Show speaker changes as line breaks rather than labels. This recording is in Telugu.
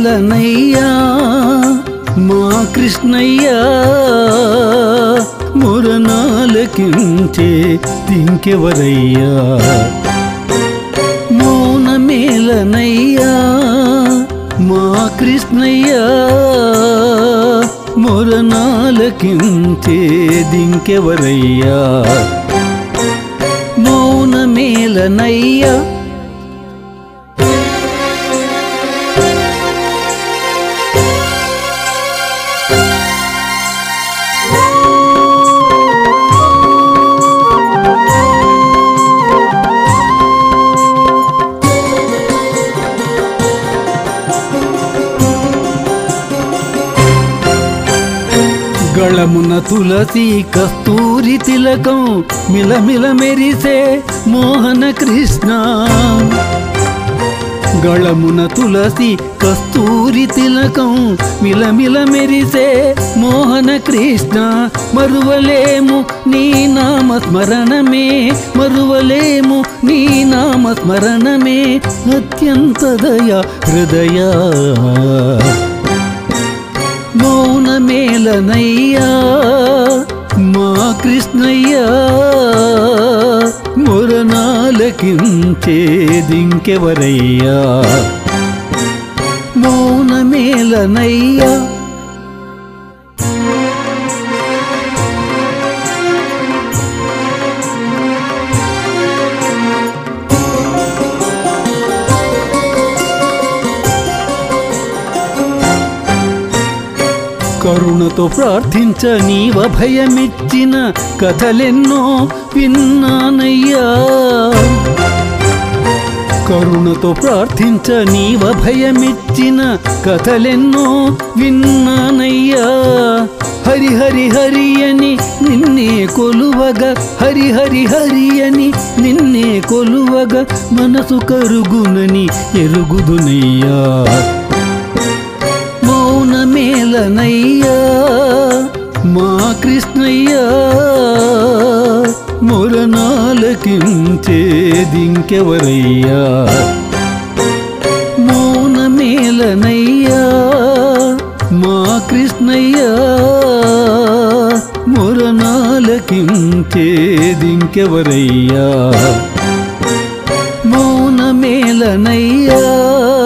మౌనమేలనయ్యా మా కృష్ణయ్యా మురనాలకించే దింకెవరయ్యా మౌనమేలనయ్యా మా కృష్ణయ్యా మురనాలకించే దింకెవరయ్యా మౌనమేలనయ్యా గళమున తులసి కస్తూరి తిలకం మిలమిల మెరిసే మోహన కృష్ణ గళమున తులసి కస్తూరి తిలకం మిలమిల మెరిసే మోహన కృష్ణ మరువలేము నీ నామస్మరణమే మరువలేము నీ నామస్మరణమే అత్యంత దయా హృదయా మౌనమేలనయ్యా మా కృష్ణయ్యా మురనాలకించేదింకెవరయ్యా మౌనమేలనయ్యా కరుణతో ప్రార్థించ నీవ భయమిచ్చిన కథలెన్నో విన్నానయ్యా కరుణతో ప్రార్థించ నీవ భయమిచ్చిన కథలెన్నో విన్నానయ్యా హరి హరి హరి అని నిన్నే కొలువగ హరి హరి హరి అని నిన్నే కొలువగ మనసు కరుగునని ఎరుగుదునయ్యా మౌనమేలనయ్యా మా కృష్ణయ్యా మురనాలకించేదింకెవరయ్యా మౌనమేలనయ్యా మా కృష్ణయ్యా మురనాలకించేదింకెవరయ్యా మౌనమేలనయ్యా